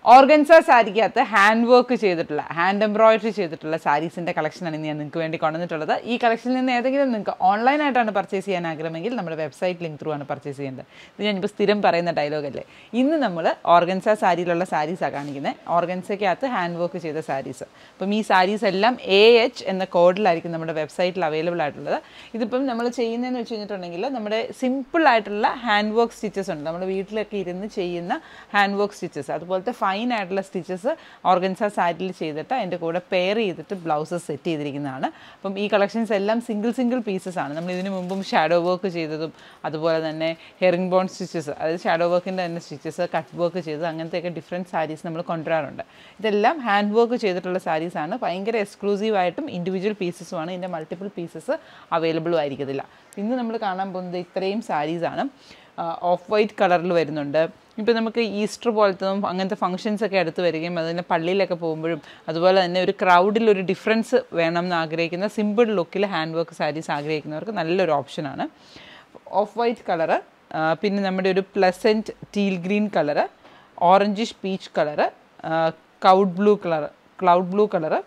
organza സാരിക്കകത്ത് hand work ചെയ്തിട്ടുള്ള hand embroidery ചെയ്തിട്ടുള്ള സാരീസിൻ്റെ കളക്ഷനാണ് ഇന്ന് ഞാൻ നിങ്ങൾക്ക് വേണ്ടി കൊണ്ടുവന്നിട്ടുള്ളത് ഈ കളക്ഷനിൽ നിന്ന് ഏതെങ്കിലും നിങ്ങൾക്ക് ഓൺലൈനായിട്ടാണ് പർച്ചേസ് ചെയ്യാൻ ആഗ്രഹമെങ്കിൽ നമ്മുടെ വെബ്സൈറ്റ് ലിങ്ക് ത്രൂ ആണ് പർച്ചേസ് ചെയ്യേണ്ടത് ഇത് ഞാനിപ്പോൾ സ്ഥിരം പറയുന്ന ഡയലോഗല്ലേ ഇന്ന് നമ്മൾ ഓർഗൻസ സാരിയിലുള്ള സാരീസാണ് കാണിക്കുന്നത് ഓർഗൻസയ്ക്കകത്ത് ഹാൻഡ് വർക്ക് ചെയ്ത സാരീസ് അപ്പം ഈ സാരീസ് എല്ലാം എ എച്ച് എന്ന കോഡിലായിരിക്കും നമ്മുടെ വെബ്സൈറ്റിൽ അവൈലബിൾ ആയിട്ടുള്ളത് ഇതിപ്പം നമ്മൾ ചെയ്യുന്നതെന്ന് വെച്ച് കഴിഞ്ഞിട്ടുണ്ടെങ്കിൽ നമ്മുടെ സിമ്പിൾ ആയിട്ടുള്ള ഹാൻഡ് വർക്ക് സ്റ്റിച്ചസ് ഉണ്ട് നമ്മുടെ വീട്ടിലൊക്കെ ഇരുന്ന് ചെയ്യുന്ന ഹാൻഡ് വർക്ക് സ്റ്റിച്ചസ് അതുപോലത്തെ ഫൈൻ ആയിട്ടുള്ള സ്റ്റിച്ചസ് ഓർഗൻസ സാരിയിൽ ചെയ്തിട്ട് അതിൻ്റെ കൂടെ പെയർ ചെയ്തിട്ട് ബ്ലൗസസ് സെറ്റ് ചെയ്തിരിക്കുന്നതാണ് അപ്പം ഈ കളക്ഷൻസ് എല്ലാം സിംഗിൾ സിംഗിൾ പീസസ് ആണ് നമ്മൾ ഇതിനു മുമ്പും ഷാഡോ വർക്ക് ചെയ്തതും അതുപോലെ തന്നെ ഹെറിംഗ് ബോൺ സ്റ്റിച്ചസ് അതായത് ഷാഡോ വർക്കിൻ്റെ തന്നെ സ്റ്റിച്ചസ് കട്ട് വർക്ക് ചെയ്തത് അങ്ങനത്തെയൊക്കെ ഡിഫറെൻറ്റ് സാരീസ് നമ്മൾ കൊണ്ടുവരാറുണ്ട് ഇതെല്ലാം ഹാൻഡ് വർക്ക് ചെയ്തിട്ടുള്ള സാരീസാണ് ഭയങ്കര എക്സ്ക്ലൂസീവ് ആയിട്ടും ഇൻഡിവിജ്വൽ പീസസുമാണ് ഇതിൻ്റെ മൾട്ടിപ്പിൾ പീസസ് അവൈലബിളും ആയിരിക്കത്തില്ല ഇന്ന് നമ്മൾ കാണാൻ പോകുന്നത് ഇത്രയും സാരീസാണ് ഓഫ് വൈറ്റ് കളറിൽ വരുന്നുണ്ട് ഇപ്പോൾ നമുക്ക് ഈസ്റ്റർ പോലത്തതും അങ്ങനത്തെ ഫങ്ഷൻസ് ഒക്കെ അടുത്ത് വരികയും അതിന് പള്ളിയിലൊക്കെ പോകുമ്പോഴും അതുപോലെ തന്നെ ഒരു ക്രൗഡിൽ ഒരു ഡിഫറൻസ് വേണം എന്ന് ആഗ്രഹിക്കുന്ന സിമ്പിൾ ലുക്കിൽ ഹാൻഡ് വർക്ക് സാരീസ് ആഗ്രഹിക്കുന്നവർക്ക് നല്ലൊരു ഓപ്ഷനാണ് ഓഫ് വൈറ്റ് കളറ് പിന്നെ നമ്മുടെ ഒരു pleasant teal green colour orangish peach colour cloud blue colour cloud blue colour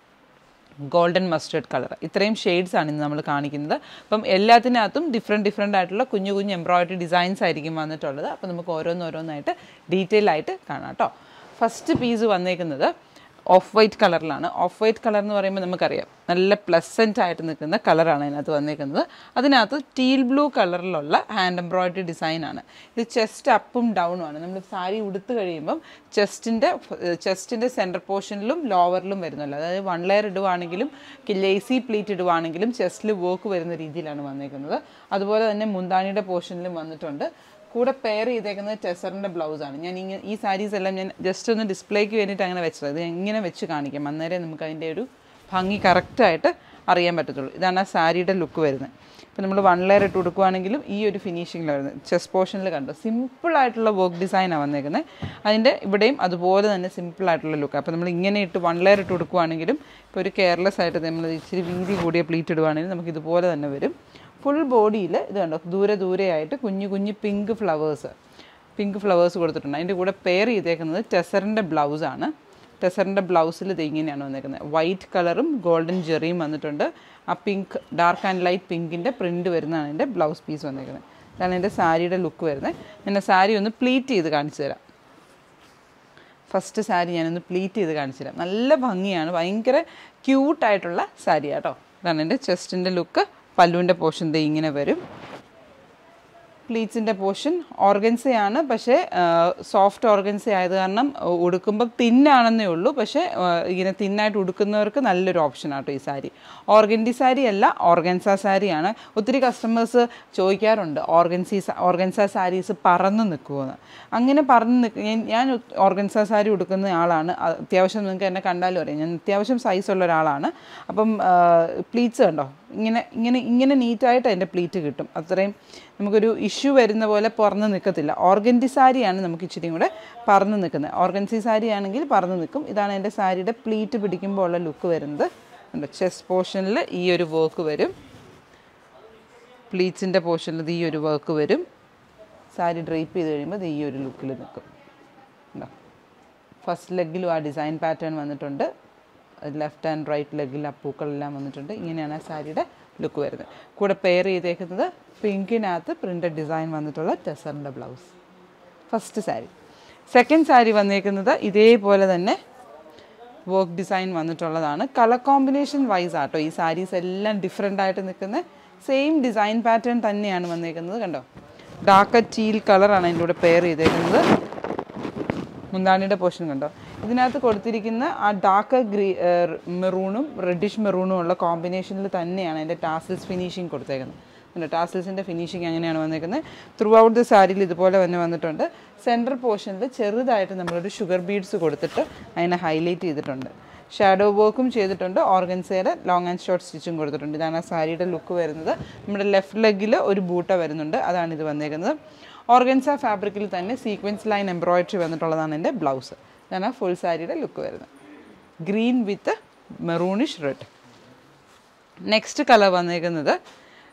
golden mustard colour ഇത്രയും ഷെയ്ഡ്സ് ആണ് ഇന്ന് നമ്മൾ കാണിക്കുന്നത് അപ്പം എല്ലാത്തിനകത്തും ഡിഫറെൻറ്റ് ഡിഫറെൻ്റ് ആയിട്ടുള്ള കുഞ്ഞു കുഞ്ഞു എംബ്രോയിഡറി ഡിസൈൻസ് ആയിരിക്കും വന്നിട്ടുള്ളത് അപ്പോൾ നമുക്ക് ഓരോന്നോരോന്നായിട്ട് ഡീറ്റെയിൽ ആയിട്ട് കാണാം കേട്ടോ ഫസ്റ്റ് പീസ് വന്നേക്കുന്നത് ഓഫ് വൈറ്റ് കളറിലാണ് ഓഫ് വൈറ്റ് കളർ എന്ന് പറയുമ്പോൾ നമുക്കറിയാം നല്ല പ്ലസൻ്റ് ആയിട്ട് നിൽക്കുന്ന കളറാണ് അതിനകത്ത് വന്നേക്കുന്നത് അതിനകത്ത് ടീൽ ബ്ലൂ കളറിലുള്ള ഹാൻഡ് എംബ്രോയിഡറി ഡിസൈനാണ് ഇത് ചെസ്റ്റ് അപ്പും ഡൗണും ആണ് നമ്മൾ സാരി ഉടുത്ത് കഴിയുമ്പം ചെസ്റ്റിൻ്റെ ചെസ്റ്റിൻ്റെ സെൻറ്റർ പോർഷനിലും ലോവറിലും വരുന്നല്ലോ അതായത് വൺ ലെയർ ഇടുവാണെങ്കിലും ലേസി പ്ലീറ്റ് ഇടുവാണെങ്കിലും ചെസ്റ്റിൽ വർക്ക് വരുന്ന രീതിയിലാണ് വന്നേക്കുന്നത് അതുപോലെ തന്നെ മുന്താണിയുടെ പോർഷനിലും വന്നിട്ടുണ്ട് കൂടെ പെയർ ചെയ്തേക്കുന്നത് ടെസറിൻ്റെ ബ്ലൗസാണ് ഞാൻ ഇങ്ങനെ ഈ സാരീസ് എല്ലാം ഞാൻ ജസ്റ്റ് ഒന്ന് ഡിസ്പ്ലേക്ക് വേണ്ടിയിട്ട് അങ്ങനെ വെച്ചത് ഇത് ഇങ്ങനെ വെച്ച് കാണിക്കാം അന്നേരം നമുക്ക് അതിൻ്റെ ഒരു ഭംഗി കറക്റ്റായിട്ട് അറിയാൻ പറ്റത്തുള്ളൂ ഇതാണ് ആ സാരിയുടെ ലുക്ക് വരുന്നത് ഇപ്പോൾ നമ്മൾ വൺ ലെയർ ഇട്ട് കൊടുക്കുകയാണെങ്കിലും ഈ ഒരു ഫിനിഷിങ്ങിൽ വരുന്നത് ചെസ്റ്റ് പോർഷനിൽ കണ്ടു സിമ്പിളായിട്ടുള്ള വർക്ക് ഡിസൈനാണ് വന്നേക്കുന്നത് അതിൻ്റെ ഇവിടെയും അതുപോലെ തന്നെ സിമ്പിളായിട്ടുള്ള ലുക്ക് അപ്പോൾ നമ്മൾ ഇങ്ങനെ ഇട്ട് വൺ ലെയർ ഇട്ട് കൊടുക്കുകയാണെങ്കിലും ഇപ്പോൾ ഒരു കെയർലെസ് ആയിട്ട് നമ്മൾ ഇച്ചിരി വീതി കൂടിയ പ്ലീറ്റ് ഇടുവാണെങ്കിലും നമുക്ക് ഇതുപോലെ തന്നെ വരും ഫുൾ ബോഡിയിൽ ഇത് കണ്ടോ ദൂരെ ദൂരെയായിട്ട് കുഞ്ഞു കുഞ്ഞു പിങ്ക് ഫ്ലവേഴ്സ് പിങ്ക് ഫ്ലവേഴ്സ് കൊടുത്തിട്ടുണ്ട് അതിൻ്റെ കൂടെ പെയർ ചെയ്തേക്കുന്നത് ടെസറിൻ്റെ ബ്ലൗസാണ് ടെസറിൻ്റെ ബ്ലൗസിൽ ഇത് ഇങ്ങനെയാണ് വന്നേക്കുന്നത് വൈറ്റ് കളറും ഗോൾഡൻ ജെറിയും വന്നിട്ടുണ്ട് ആ പിങ്ക് ഡാർക്ക് ആൻഡ് ലൈറ്റ് പിങ്കിൻ്റെ പ്രിൻറ്റ് വരുന്നതാണ് എൻ്റെ ബ്ലൗസ് പീസ് വന്നേക്കുന്നത് ഇതാണ് എൻ്റെ സാരിയുടെ ലുക്ക് വരുന്നത് ഞാൻ സാരി ഒന്ന് പ്ലീറ്റ് ചെയ്ത് കാണിച്ചു തരാം ഫസ്റ്റ് സാരി ഞാനൊന്ന് പ്ലീറ്റ് ചെയ്ത് കാണിച്ചു തരാം നല്ല ഭംഗിയാണ് ഭയങ്കര ക്യൂട്ടായിട്ടുള്ള സാരി കേട്ടോ ഇതാണ് എൻ്റെ ചെസ്റ്റിൻ്റെ ലുക്ക് പല്ലുവിൻ്റെ പോർഷൻ ദേ ഇങ്ങനെ വരും പ്ലീറ്റ്സിൻ്റെ പോർഷൻ ഓർഗൻസയാണ് പക്ഷേ സോഫ്റ്റ് ഓർഗൻസ ആയത് കാരണം ഉടുക്കുമ്പോൾ തിന്നാണെന്നേ ഉള്ളൂ പക്ഷേ ഇങ്ങനെ തിന്നായിട്ട് ഉടുക്കുന്നവർക്ക് നല്ലൊരു ഓപ്ഷനാട്ടോ ഈ സാരി ഓർഗൻഡി സാരി അല്ല ഓർഗൻസ സാരിയാണ് ഒത്തിരി കസ്റ്റമേഴ്സ് ചോദിക്കാറുണ്ട് ഓർഗൻസി ഓർഗൻസ സാരീസ് പറന്ന് നിൽക്കുമെന്ന് അങ്ങനെ പറന്ന് നിൽക്കുക ഞാൻ ഓർഗൻസ സാരി ഉടുക്കുന്ന ആളാണ് അത്യാവശ്യം നിങ്ങൾക്ക് എന്നെ കണ്ടാലും അറിയാം ഞാൻ അത്യാവശ്യം സൈസുള്ള ഒരാളാണ് അപ്പം പ്ലീറ്റ്സ് കണ്ടോ ഇങ്ങനെ ഇങ്ങനെ ഇങ്ങനെ നീറ്റായിട്ട് അതിൻ്റെ പ്ലീറ്റ് കിട്ടും അത്രയും നമുക്കൊരു ഇഷ്യൂ വരുന്ന പോലെ പറന്ന് നിൽക്കത്തില്ല ഓർഗൻറ്റി സാരിയാണ് നമുക്ക് ഇച്ചിരി കൂടെ പറന്ന് നിൽക്കുന്നത് ഓർഗൻസി സാരി ആണെങ്കിൽ പറന്ന് നിൽക്കും ഇതാണ് എൻ്റെ സാരിയുടെ പ്ലീറ്റ് പിടിക്കുമ്പോൾ ഉള്ള ലുക്ക് വരുന്നത് ഉണ്ട് ചെസ്റ്റ് പോർഷനിൽ ഈ ഒരു വർക്ക് വരും പ്ലീറ്റ്സിൻ്റെ പോർഷനിൽ ഈ ഒരു വർക്ക് വരും സാരി ഡ്രൈപ്പ് ചെയ്ത് കഴിയുമ്പോൾ ഈ ഒരു ലുക്കിൽ നിൽക്കും ഉണ്ടോ ഫസ്റ്റ് ലെഗിലും ആ ഡിസൈൻ പാറ്റേൺ വന്നിട്ടുണ്ട് ലെഫ്റ്റ് ആൻഡ് റൈറ്റ് ലെഗിൽ ആ പൂക്കളെല്ലാം വന്നിട്ടുണ്ട് ഇങ്ങനെയാണ് ആ സാരിയുടെ ലുക്ക് വരുന്നത് കൂടെ പെയർ ചെയ്തേക്കുന്നത് പിങ്കിനകത്ത് പ്രിൻ്റഡ് ഡിസൈൻ വന്നിട്ടുള്ള ടെസറിൻ്റെ blouse first sari second sari വന്നേക്കുന്നത് ഇതേപോലെ തന്നെ വർക്ക് ഡിസൈൻ വന്നിട്ടുള്ളതാണ് കളർ കോമ്പിനേഷൻ വൈസ് ആട്ടോ ഈ സാരീസ് എല്ലാം ഡിഫറെൻ്റ് ആയിട്ട് നിൽക്കുന്ന സെയിം ഡിസൈൻ പാറ്റേൺ തന്നെയാണ് വന്നേക്കുന്നത് കണ്ടോ ഡാർക്ക് ടീൽ കളറാണ് അതിൻ്റെ കൂടെ പെയർ ചെയ്തേക്കുന്നത് മുന്താണിയുടെ പോർഷൻ കണ്ടോ ഇതിനകത്ത് കൊടുത്തിരിക്കുന്ന ആ ഡാർക്ക് ഗ്രീ മെറൂണും റെഡിഷ് മെറൂണും ഉള്ള കോമ്പിനേഷനിൽ തന്നെയാണ് അതിൻ്റെ ടാസിൽസ് ഫിനിഷിങ് കൊടുത്തേക്കുന്നത് പിന്നെ ടാസിൽസിൻ്റെ ഫിനിഷിങ് അങ്ങനെയാണ് വന്നേക്കുന്നത് ത്രൂ ഔട്ട് ദി സാരിയിൽ ഇതുപോലെ തന്നെ വന്നിട്ടുണ്ട് സെൻട്രൽ പോർഷനിൽ ചെറുതായിട്ട് നമ്മളൊരു ഷുഗർ ബീഡ്സ് കൊടുത്തിട്ട് അതിനെ ഹൈലൈറ്റ് ചെയ്തിട്ടുണ്ട് ഷാഡോ വർക്കും ചെയ്തിട്ടുണ്ട് ഓർഗൻസയുടെ ലോങ് ആൻഡ് ഷോർട്ട് സ്റ്റിച്ചും കൊടുത്തിട്ടുണ്ട് ഇതാണ് ആ സാരിയുടെ ലുക്ക് വരുന്നത് നമ്മുടെ ലെഫ്റ്റ് ലെഗിൽ ഒരു ബൂട്ട വരുന്നുണ്ട് അതാണ് ഇത് വന്നേക്കുന്നത് ഓർഗൻസ ഫാബ്രിക്കിൽ തന്നെ സീക്വൻസ് ലൈൻ എംബ്രോയിഡറി വന്നിട്ടുള്ളതാണ് എൻ്റെ ബ്ലൗസ് ഇതാണ് ഫുൾ സാരിയുടെ ലുക്ക് വരുന്നത് green with maroonish red next colour വന്നേക്കുന്നത്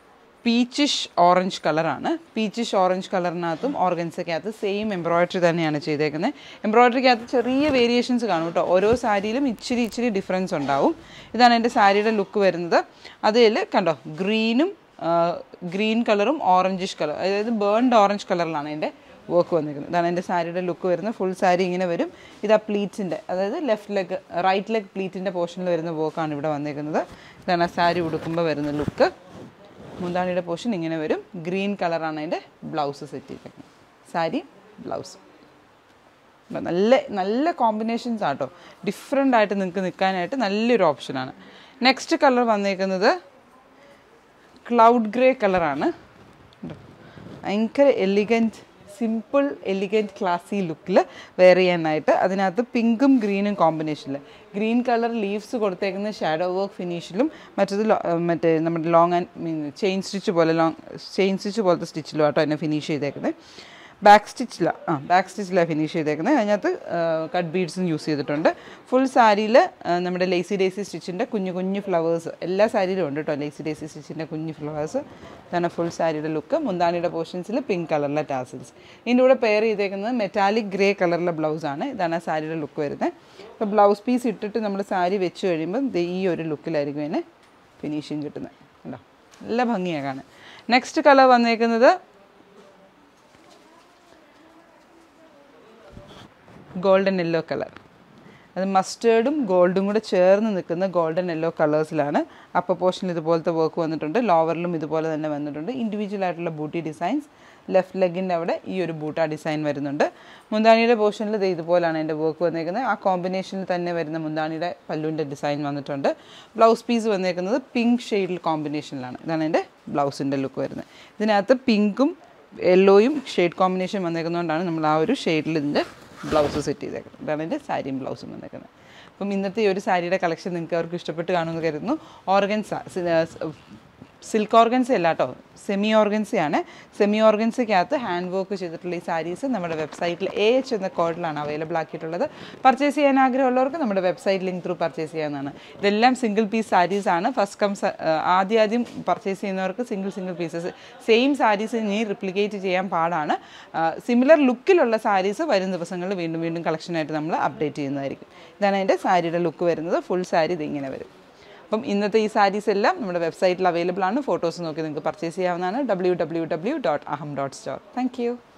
പീച്ചിഷ് ഓറഞ്ച് കളറാണ് പീച്ചിഷ് ഓറഞ്ച് കളറിനകത്തും ഓർഗൻസയ്ക്കകത്ത് സെയിം എംബ്രോയിഡറി തന്നെയാണ് ചെയ്തേക്കുന്നത് എംബ്രോയിഡറിക്കകത്ത് ചെറിയ വേരിയേഷൻസ് കാണും കേട്ടോ ഓരോ സാരിയിലും ഇച്ചിരി ഇച്ചിരി ഡിഫറൻസ് ഉണ്ടാവും ഇതാണ് എൻ്റെ സാരിയുടെ ലുക്ക് വരുന്നത് അതിൽ കണ്ടോ ഗ്രീനും ഗ്രീൻ കളറും ഓറഞ്ചിഷ് കളർ അതായത് ബേൺഡ് ഓറഞ്ച് കളറിലാണ് എൻ്റെ വർക്ക് വന്നിരിക്കുന്നത് ഇതാണ് എൻ്റെ സാരിയുടെ ലുക്ക് വരുന്നത് ഫുൾ സാരി ഇങ്ങനെ വരും ഇതാ പ്ലീറ്റ്സിൻ്റെ അതായത് ലെഫ്റ്റ് ലെഗ് റൈറ്റ് ലെഗ് പ്ലീറ്റിൻ്റെ പോർഷനിൽ വരുന്ന വർക്കാണ് ഇവിടെ വന്നിരിക്കുന്നത് ഇതാണ് ആ സാരി ഉടുക്കുമ്പോൾ വരുന്ന ലുക്ക് മുന്താണിയുടെ പോർഷൻ ഇങ്ങനെ വരും ഗ്രീൻ കളറാണ് അതിൻ്റെ ബ്ലൗസ് സെറ്റ് ചെയ്തേക്കുന്നത് സാരി ബ്ലൗസ് നല്ല നല്ല കോമ്പിനേഷൻസ് ആട്ടോ ഡിഫറെൻ്റ് ആയിട്ട് നിങ്ങൾക്ക് നിൽക്കാനായിട്ട് നല്ലൊരു ഓപ്ഷനാണ് നെക്സ്റ്റ് കളർ വന്നേക്കുന്നത് ക്ലൗഡ് ഗ്രേ കളറാണ് ഭയങ്കര എലിഗൻറ്റ് സിമ്പിൾ എലിഗൻറ്റ് ക്ലാസി ലുക്കിൽ വെയർ ചെയ്യാനായിട്ട് അതിനകത്ത് പിങ്കും ഗ്രീനും കോമ്പിനേഷനിൽ ഗ്രീൻ കളർ ലീവ്സ് കൊടുത്തേക്കുന്ന ഷാഡോ വർക്ക് ഫിനിഷിലും മറ്റത് ലോ- മറ്റേ നമ്മുടെ ലോങ് ആൻഡ് മീൻ ചെയിൻ സ്റ്റിച്ച് പോലെ ലോങ് ചെയിൻ സ്റ്റിച്ച് പോലത്തെ സ്റ്റിച്ചിലും ആട്ടോ എന്നെ ഫിനിഷ് ചെയ്തേക്കുന്നത് ബാക്ക് സ്റ്റിച്ചിലാണ് ആ ബാക്ക് സ്റ്റിച്ചിലാണ് ഫിനിഷ് ചെയ്തേക്കുന്നത് അതിനകത്ത് കട്ട് ബീഡ്സും യൂസ് ചെയ്തിട്ടുണ്ട് ഫുൾ സാരിയിൽ നമ്മുടെ ലേസി ഡേസി സ്റ്റിച്ചിൻ്റെ കുഞ്ഞു കുഞ്ഞു ഫ്ലവേഴ്സ് എല്ലാ സാരിയിലും ഉണ്ട് കേട്ടോ ലേസി ഡേസി സ്റ്റിച്ചിൻ്റെ കുഞ്ഞു ഫ്ലവേഴ്സ് ഇതാണ് ഫുൾ സാരിയുടെ ലുക്ക് മുന്താണിയുടെ പോർഷൻസിൽ പിങ്ക് കളറിലെ ടാസിൽസ് ഇതിൻ്റെ കൂടെ പെയർ ചെയ്തേക്കുന്നത് മെറ്റാലിക് ഗ്രേ കളറിലെ ബ്ലൗസാണ് ഇതാണ് ആ സാരിയുടെ ലുക്ക് വരുന്നത് അപ്പോൾ ബ്ലൗസ് പീസ് ഇട്ടിട്ട് നമ്മൾ സാരി വെച്ച് കഴിയുമ്പം ദേ ഈ ഒരു ലുക്കിലായിരിക്കും അതിന് ഫിനിഷിങ് കിട്ടുന്നത് കണ്ടോ നല്ല ഭംഗിയാണ് കാണാൻ നെക്സ്റ്റ് കളർ വന്നേക്കുന്നത് ഗോൾഡൻ യെല്ലോ കളർ അത് മസ്റ്റേർഡും ഗോൾഡും കൂടെ ചേർന്ന് നിൽക്കുന്ന ഗോൾഡൻ യെല്ലോ കളേഴ്സിലാണ് അപ്പർ പോർഷനിൽ ഇതുപോലത്തെ വർക്ക് വന്നിട്ടുണ്ട് ലോവറിലും ഇതുപോലെ തന്നെ വന്നിട്ടുണ്ട് ഇൻഡിവിജ്വൽ ആയിട്ടുള്ള ബൂട്ടി ഡിസൈൻസ് ലെഫ്റ്റ് ലെഗിൻ്റെ അവിടെ ഈ ഒരു ബൂട്ട ഡിസൈൻ വരുന്നുണ്ട് മുന്താണിയുടെ പോർഷനിൽ ഇത് ഇതുപോലാണ് എൻ്റെ വർക്ക് വന്നേക്കുന്നത് ആ കോമ്പിനേഷനിൽ തന്നെ വരുന്ന മുന്താണിയുടെ പല്ലുവിൻ്റെ ഡിസൈൻ വന്നിട്ടുണ്ട് ബ്ലൗസ് പീസ് വന്നേക്കുന്നത് പിങ്ക് ഷെയ്ഡിൽ കോമ്പിനേഷനിലാണ് ഇതാണ് എൻ്റെ ബ്ലൗസിൻ്റെ ലുക്ക് വരുന്നത് ഇതിനകത്ത് പിങ്കും യെല്ലോയും ഷെയ്ഡ് കോമ്പിനേഷൻ വന്നേക്കുന്നതുകൊണ്ടാണ് നമ്മൾ ആ ഒരു ഷെയ്ഡിൽ ഇതിൻ്റെ ബ്ലൗസ് സെറ്റ് ചെയ്തേക്കുന്നത് ഇതാണ് എൻ്റെ സാരിയും ബ്ലൗസും വന്നേക്കുന്നത് അപ്പം ഇന്നത്തെ ഈ ഒരു സാരിയുടെ കളക്ഷൻ നിങ്ങൾക്ക് അവർക്ക് ഇഷ്ടപ്പെട്ട് കാണുമെന്ന് കരുതുന്നു ഓർഗൻസ സിൽക്ക് ഓർഗൻസ അല്ല കേട്ടോ സെമി ഓർഗൻസയാണ് സെമി ഓർഗൻസയ്ക്കകത്ത് ഹാൻഡ് വർക്ക് ചെയ്തിട്ടുള്ള ഈ സാരീസ് നമ്മുടെ വെബ്സൈറ്റിൽ എ എച്ച് എന്ന കോഡിലാണ് അവൈലബിൾ ആക്കിയിട്ടുള്ളത് പർച്ചേസ് ചെയ്യാൻ ആഗ്രഹമുള്ളവർക്ക് നമ്മുടെ വെബ്സൈറ്റ് ലിങ്ക് ത്രൂ പർച്ചേസ് ചെയ്യാവുന്നതാണ് ഇതെല്ലാം സിംഗിൾ പീസ് സാരീസ് ആണ് ഫസ്റ്റ് കം ആദ്യം ആദ്യം പർച്ചേസ് ചെയ്യുന്നവർക്ക് single single pieces same saris ഇനി റിപ്ലിക്കേറ്റ് ചെയ്യാൻ പാടാണ് സിമിലർ ലുക്കിലുള്ള സാരീസ് വരും ദിവസങ്ങളിൽ വീണ്ടും വീണ്ടും കളക്ഷനായിട്ട് നമ്മൾ അപ്ഡേറ്റ് ചെയ്യുന്നതായിരിക്കും ഇതാണ് അതിൻ്റെ സാരിയുടെ ലുക്ക് വരുന്നത് ഫുൾ സാരി ഇതിങ്ങനെ വരും അപ്പം ഇന്നത്തെ ഈ സാരീസ് എല്ലാം നമ്മുടെ വെബ്സൈറ്റിൽ അവൈലബിൾ ആണ് ഫോട്ടോസ് നോക്കി നിങ്ങൾക്ക് പർച്ചേസ് ചെയ്യാവുന്നതാണ് W W W dot Aham dot store thank U